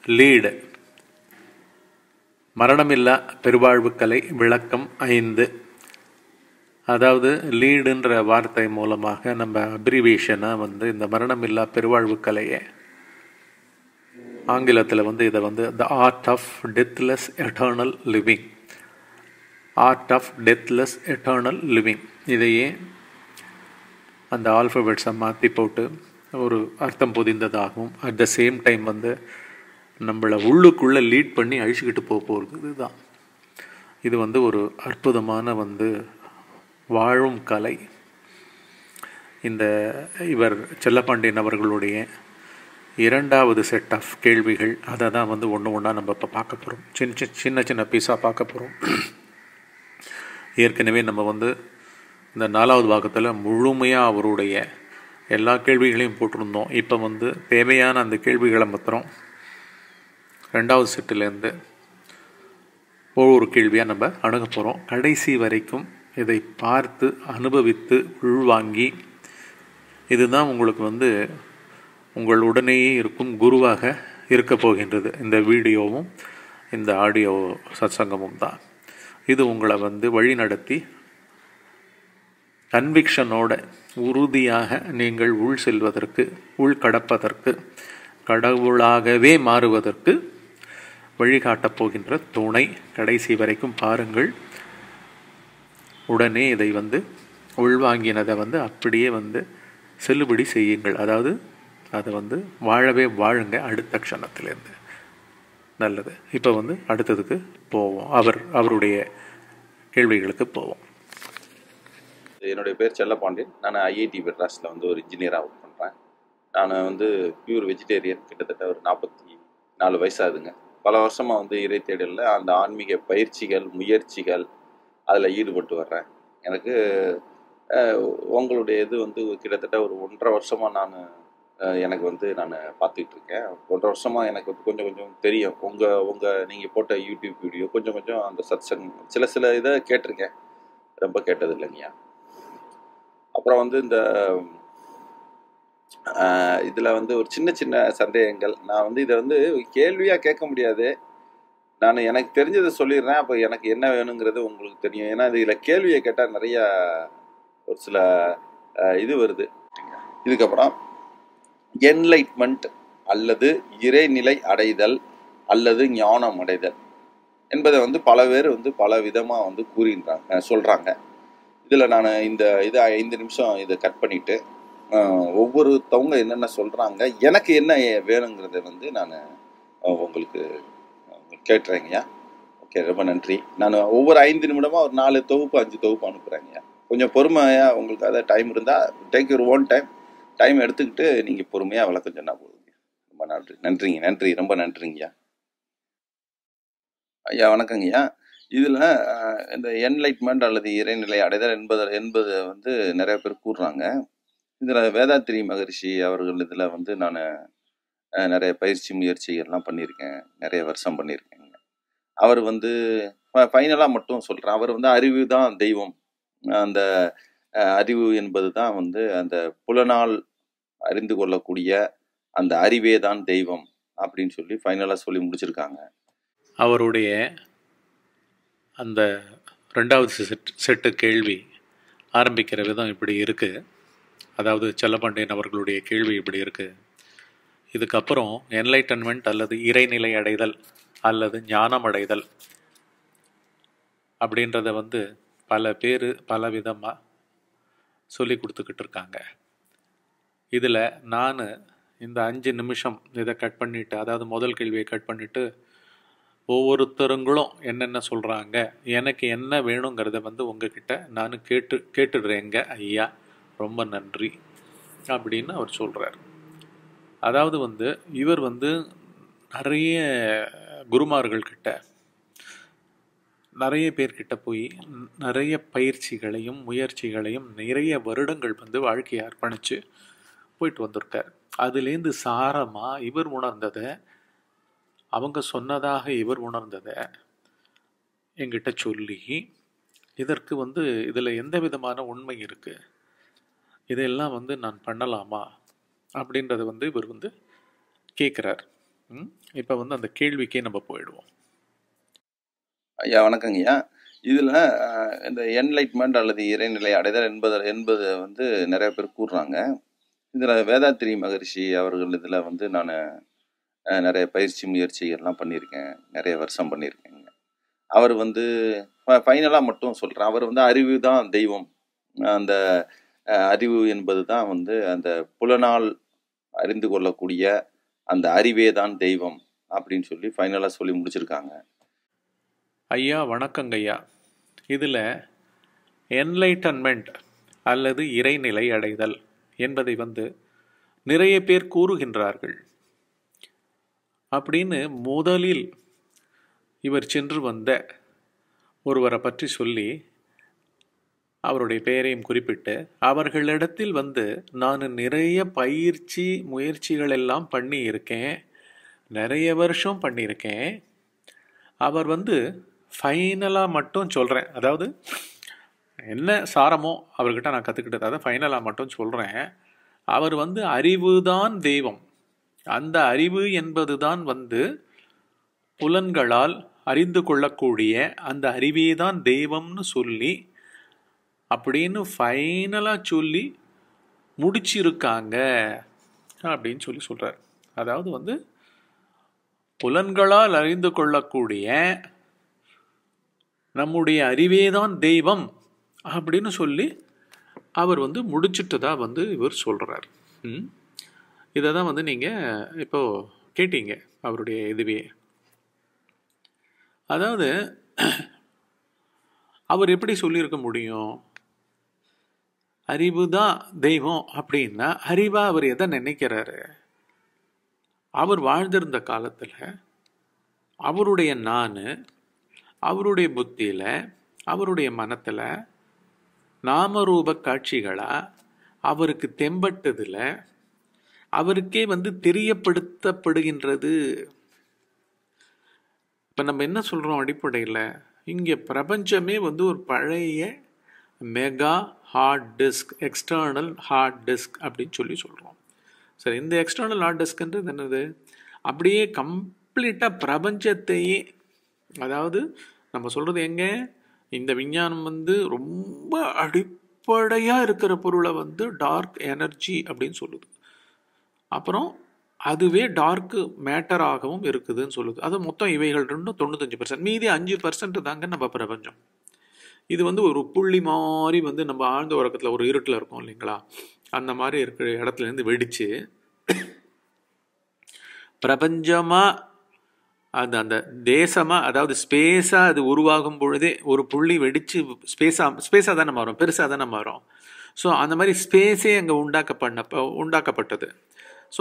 lead மரணமில்லா பெருவாழ்வு கலை விளக்கம் ஐந்து அதாவது லீடுன்ற வார்த்தை மூலமாக நம்ம அப்ரிவேஷனாக வந்து இந்த மரணமில்லா பெருவாழ்வு கலையை ஆங்கிலத்தில் வந்து இதை வந்து the art of deathless eternal living art of deathless eternal living இதையே அந்த ஆல்ஃபபெட்ஸை மாற்றி போட்டு ஒரு அர்த்தம் பொதிந்ததாகவும் அட் த சேம் டைம் வந்து நம்மளை உள்ளுக்குள்ளே லீட் பண்ணி அழிச்சுக்கிட்டு போக போகிறது இதுதான் இது வந்து ஒரு அற்புதமான வந்து வாழும் கலை இந்த இவர் செல்லப்பாண்டியன் அவர்களுடைய இரண்டாவது செட் ஆஃப் கேள்விகள் அதை தான் வந்து ஒன்று ஒன்றா நம்ம இப்போ பார்க்க போகிறோம் சின்ன சின்ன சின்ன சின்ன பீஸாக பார்க்க போகிறோம் ஏற்கனவே நம்ம வந்து இந்த நாலாவது பாகத்தில் முழுமையாக அவருடைய எல்லா கேள்விகளையும் போட்டிருந்தோம் இப்போ வந்து தேவையான அந்த கேள்விகளை மாத்திரம் ரெண்டாவது செட்டிலேருந்து ஒவ்வொரு கேள்வியாக நம்ம அணுக போகிறோம் கடைசி வரைக்கும் இதை பார்த்து அனுபவித்து உள்வாங்கி இதுதான் உங்களுக்கு வந்து உங்கள் உடனேயே இருக்கும் குருவாக இருக்க போகின்றது இந்த வீடியோவும் இந்த ஆடியோ சத்சங்கமும் தான் இது உங்களை வந்து வழி நடத்தி கன்விக்ஷனோட உறுதியாக நீங்கள் உள் செல்வதற்கு உள் கடப்பதற்கு கடவுளாகவே மாறுவதற்கு வழிகாட்டப் போகின்ற துணை கடைசி வரைக்கும் பாருங்கள் உடனே இதை வந்து உள்வாங்கினதை வந்து அப்படியே வந்து செல்லுபடி செய்யுங்கள் அதாவது அதை வந்து வாழவே வாழுங்க அடுத்த க்ஷணத்திலேருந்து நல்லது இப்போ வந்து அடுத்ததுக்கு போவோம் அவர் அவருடைய கேள்விகளுக்கு போவோம் என்னுடைய பேர் செல்லப்பாண்டியன் நான் ஐஐடி மெட்ராஸில் வந்து ஒரு இன்ஜினியராக ஒர்க் பண்ணுறேன் நான் வந்து பியூர் வெஜிடேரியன் கிட்டத்தட்ட ஒரு நாற்பத்தி நாலு வயசாகுதுங்க பல வருஷமாக வந்து இறை தேடலில் அந்த ஆன்மீக பயிற்சிகள் முயற்சிகள் அதில் ஈடுபட்டு வர்றேன் எனக்கு அஹ், உங்களுடைய இது வந்து கிட்டத்தட்ட ஒரு ஒன்றரை வருஷமாக நான் எனக்கு வந்து நான் பார்த்துக்கிட்டு இருக்கேன் ஒன்றரை வருஷமாக எனக்கு வந்து கொஞ்சம் கொஞ்சம் தெரியும் உங்கள் உங்கள் நீங்கள் போட்ட யூடியூப் வீடியோ கொஞ்சம் கொஞ்சம் அந்த சத்சங் சில சில இதை கேட்டிருக்கேன் ரொம்ப கேட்டது இல்லைங்கய்யா அப்புறம் வந்து இந்த ஆஹ், இதுல வந்து ஒரு சின்ன சின்ன சந்தேகங்கள் நான் வந்து இதை வந்து கேள்வியா கேட்க முடியாது நான் எனக்கு தெரிஞ்சதை சொல்லிடுறேன் அப்போ எனக்கு என்ன வேணுங்கிறது உங்களுக்கு தெரியும் ஏன்னா இதுல கேள்வியை கேட்டால் நிறைய ஒரு சில ஆஹ், இது வருது இதுக்கப்புறம் என்லைட்மெண்ட் அல்லது இறைநிலை அடைதல் அல்லது ஞானம் அடைதல் என்பதை வந்து பல பேர் வந்து பல விதமா வந்து கூறின்றாங்க சொல்றாங்க இதுல நான் இந்த இது ஐந்து நிமிஷம் இதை கட் பண்ணிட்டு ஆஹ், ஒவ்வொருத்தவங்க என்னென்ன சொல்றாங்க எனக்கு என்ன வேணுங்கிறத வந்து நான் உங்களுக்கு கேட்டுறேங்கய்யா ஓகே ரொம்ப நன்றி நான் ஒவ்வொரு ஐந்து நிமிடமா ஒரு நாலு தொகுப்பு அஞ்சு தொகுப்பு அனுப்புறேங்கய்யா கொஞ்சம் பொறுமையா உங்களுக்கு அதை டைம் இருந்தா take your own time time எடுத்துக்கிட்டு நீங்க பொறுமையா விளக்கம் சொன்னா போதுங்க ரொம்ப நன்றி நன்றிங்க நன்றி ரொம்ப நன்றிங்கய்யா ஐயா வணக்கங்கய்யா இதுல அஹ், இந்த என்லைட்மெண்ட் அல்லது இறைநிலை அடைதல் என்பது என்பது வந்து நிறைய பேர் கூறுறாங்க இதுல வேதாத்திரி மகரிஷி அவர்கள் இதுல வந்து நான் நிறைய பயிற்சி முயற்சிகள்லாம் பண்ணியிருக்கேன் நிறைய வருஷம் பண்ணியிருக்கேங்க அவர் வந்து ஃபைனலா மட்டும் சொல்றேன் அவர் வந்து அறிவு தான் தெய்வம் அந்த அஹ், அறிவு என்பது தான் வந்து அந்த புலனால் அறிந்து கொள்ளக்கூடிய அந்த அறிவே தான் தெய்வம் அப்படின்னு சொல்லி ஃபைனலா சொல்லி முடிச்சிருக்காங்க அவருடைய அந்த ரெண்டாவது செட் செட்டு கேள்வி ஆரம்பிக்கிற விதம் இப்படி இருக்குது அதாவது செல்லப்பாண்டியன் அவர்களுடைய கேள்வி இப்படி இருக்குது இதுக்கப்புறம் என்லைட்டன்மெண்ட் அல்லது இறைநிலை அடைதல் அல்லது ஞானம் அடைதல் அப்படின்றத வந்து பல பேர் பல விதமாக சொல்லி கொடுத்துக்கிட்டு இருக்காங்க இதில் நான் இந்த அஞ்சு நிமிஷம் இதை கட் பண்ணிவிட்டு அதாவது முதல் கேள்வியை கட் பண்ணிவிட்டு ஒவ்வொருத்தருங்களும் என்னென்ன சொல்கிறாங்க எனக்கு என்ன வேணுங்கிறத வந்து உங்ககிட்ட நான் கேட்டு கேட்டுடுறேங்க ஐயா ரொம்ப நன்றி அப்படின்னு அவர் சொல்கிறார் அதாவது வந்து இவர் வந்து நிறைய குருமார்கள் கிட்ட நிறைய பேர்கிட்ட போய் நிறைய பயிற்சிகளையும் முயற்சிகளையும் நிறைய வருடங்கள் வந்து வாழ்க்கையை அர்ப்பணித்து போயிட்டு வந்திருக்கார் அதுலேருந்து சாரமாக இவர் உணர்ந்ததை அவங்க சொன்னதாக இவர் உணர்ந்ததை என்கிட்ட சொல்லி இதற்கு வந்து இதில் எந்த விதமான உண்மை இருக்குது இதெல்லாம் வந்து நான் பண்ணலாமா அப்படின்றத வந்து இவர் வந்து கேட்குறார் இப்போ வந்து அந்த கேள்விக்கே நம்ம போயிடுவோம் ஐயா வணக்கங்கய்யா இதில் இந்த என்லைட்மெண்ட் அல்லது இறைநிலை அடைதல் என்பது என்பது வந்து நிறைய பேர் கூறுறாங்க இதில் வேதாத்திரி மகரிஷி அவர்கள் இதில் வந்து நான் நிறைய பயிற்சி முயற்சிகள்லாம் பண்ணியிருக்கேன் நிறைய வருஷம் பண்ணியிருக்கேங்க அவர் வந்து ஃபைனலாக மட்டும் சொல்கிறேன் அவர் வந்து அறிவு தான் தெய்வம் அந்த அஹ், அறிவு என்பது தான் வந்து அந்த புலனால் அறிந்து கொள்ளக்கூடிய அந்த அறிவே தான் தெய்வம் அப்படின்னு சொல்லி ஃபைனலாக சொல்லி முடிச்சிருக்காங்க ஐயா வணக்கங்க ஐயா இதில் என்லைட்டன்மெண்ட் அல்லது இறைநிலை அடைதல் என்பதை வந்து நிறைய பேர் கூறுகின்றார்கள் அப்படின்னு முதலில் இவர் சென்று வந்த ஒருவரை பற்றி சொல்லி அவருடைய பெயரையும் குறிப்பிட்டு அவர்களிடத்தில் வந்து நான் நிறைய பயிற்சி முயற்சிகள் எல்லாம் பண்ணி இருக்கேன் நிறைய வருஷம் பண்ணியிருக்கேன் அவர் வந்து ஃபைனலாக மட்டும் சொல்கிறேன் அதாவது என்ன சாரமோ அவர்கிட்ட நான் கற்றுக்கிட்டது அதை ஃபைனலாக மட்டும் சொல்கிறேன் அவர் வந்து அறிவுதான் தெய்வம் அந்த அறிவு என்பது தான் வந்து புலன்களால் அறிந்து கொள்ளக்கூடிய அந்த அறிவே தான் தெய்வம்னு சொல்லி அப்படின்னு ஃபைனலாக சொல்லி முடிச்சிருக்காங்க அப்படின்னு சொல்லி சொல்கிறார் அதாவது வந்து புலன்களால் அறிந்து கொள்ளக்கூடிய நம்முடைய அறிவே தான் தெய்வம் அப்படின்னு சொல்லி அவர் வந்து முடிச்சிட்டதா வந்து இவர் சொல்கிறார் ம் இதை தான் வந்து நீங்கள் இப்போ கேட்டீங்க அவருடைய இதுவே அதாவது அவர் எப்படி சொல்லியிருக்க முடியும் அறிவு தான் தெய்வம் அப்படின்னா அறிவா அவர் எதை நினைக்கிறாரு அவர் வாழ்ந்திருந்த காலத்தில் அவருடைய நான் அவருடைய புத்தியில் அவருடைய மனத்தில் நாமரூப காட்சிகளாக அவருக்கு தெம்பட்டதில் அவருக்கே வந்து தெரியப்படுத்தப்படுகின்றது இப்போ நம்ம என்ன சொல்கிறோம் அடிப்படையில் இங்கே பிரபஞ்சமே வந்து ஒரு பழைய mega hard disk external hard disk அப்படின்னு சொல்லி சொல்கிறோம் சரி இந்த எக்ஸ்டர்னல் ஹார்ட் டிஸ்க்ன்றது என்னது அப்படியே கம்ப்ளீட்டாக பிரபஞ்சத்தையே அதாவது நம்ம சொல்கிறது எங்கே இந்த விஞ்ஞானம் வந்து ரொம்ப அடிப்படையாக இருக்கிற பொருளை வந்து டார்க் எனர்ஜி அப்படின்னு சொல்லுது அப்புறம் அதுவே டார்க் மேட்டராகவும் இருக்குதுன்னு சொல்லுது அது மொத்தம் இவைகள் ரெண்டும் தொண்ணூத்தஞ்சு பர்சன்ட் மீதி அஞ்சு பர்சன்ட் தாங்க நம்ம பிரபஞ்சம் இது வந்து ஒரு புள்ளி மாதிரி வந்து நம்ம ஆழ்ந்த உறக்கத்தில் ஒரு இருட்டில் இருக்கோம் இல்லைங்களா அந்த மாதிரி இருக்கிற இடத்துல இருந்து வெடிச்சு பிரபஞ்சமாக அது அந்த தேசமாக அதாவது ஸ்பேஸாக அது உருவாகும் பொழுதே ஒரு புள்ளி வெடித்து ஸ்பேஸாக ஸ்பேஸாக தானே மாறும் பெருசாக தானே மாறும் ஸோ அந்த மாதிரி ஸ்பேஸே அங்கே உண்டாக்கப்பண்ணப்ப உண்டாக்கப்பட்டது